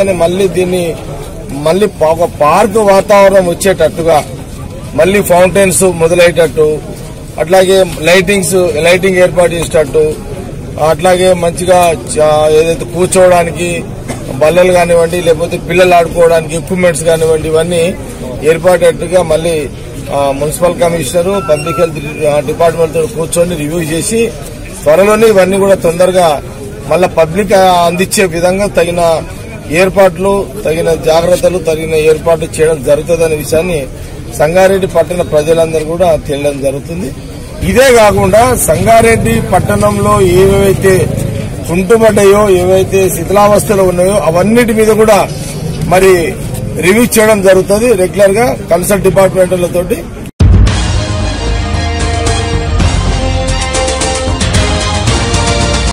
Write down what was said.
తర్వాతనే మళ్ళీ దీన్ని మళ్ళీ పా- ఒక పార్క్ వాతావరణం వచ్చేటట్టుగా మళ్ళీ ఫౌంటైన్స్ మొదలయ్యేటట్టు అట్లాగే లైటింగ్స్ లైటింగ్ ఏర్పాటు చేసేటట్టు అట్లాగే మంచిగా చ- ఏదైతే కూర్చోవడానికి బల్లలు కానివ్వండి లేకపోతే పిల్లలు ఆడుకోవడానికి ఎక్విప్మెంట్స్ కానివ్వండి ఇవన్నీ ఏర్పాటట్టుగా మళ్ళీ ఆ, municipal commissioner public health department తో కూర్చొని రివ్యూ చేసి త్వరలోనే ఇవన్నీ కూడా తొందరగా మళ్ళా పబ్లిక్ అందించే విధంగా తగిన ఏర్పాట్లు తగిన జాగ్రత్తలు తగిన ఏర్పాట్లు చేయడం జరుగుతుందనే విషయాన్ని సంగారెడ్డి పట్టణ ప్రజలందరూ కూడా తెలియడం జరుగుతుంది ఇదే కాకుండా సంగారెడ్డి పట్టణంలో ఏవైతే కుంటుపడ్డాయో ఏవైతే శిథిలావస్థలో ఉన్నాయో అవన్నిటి మీద కూడా మరి రివ్యూ చేయడం జరుగుతుంది రెగ్యులర్ గా కన్సల్ట్ డిపార్ట్మెంట్లతోటి